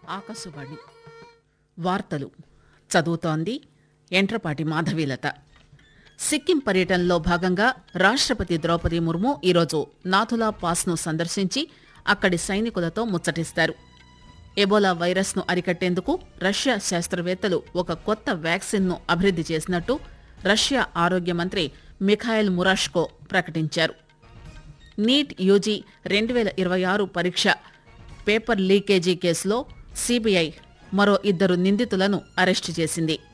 ఆకాశవాణి వార్తలు చదువుతోంది ఎంట్రపాటి మాధవీలత సిక్కిం పర్యటనలో భాగంగా రాష్టపతి ద్రౌపది ముర్ము ఈరోజు నాథులా పాస్ను సందర్శించి అక్కడి సైనికులతో ముచ్చటిస్తారు ఎబోలా వైరస్ను అరికట్టేందుకు రష్యా శాస్త్రవేత్తలు ఒక కొత్త వ్యాక్సిన్ను అభివృద్ది చేసినట్టు రష్యా ఆరోగ్య మంత్రి మిఖాయిల్ మురాష్కో ప్రకటించారు నీట్ యూజీ రెండు వేల ఇరవై ఆరు పరీక్ష పేపర్ లీకేజీ కేసులో సీబీఐ మరో ఇద్దరు నిందితులను అరెస్టు చేసింది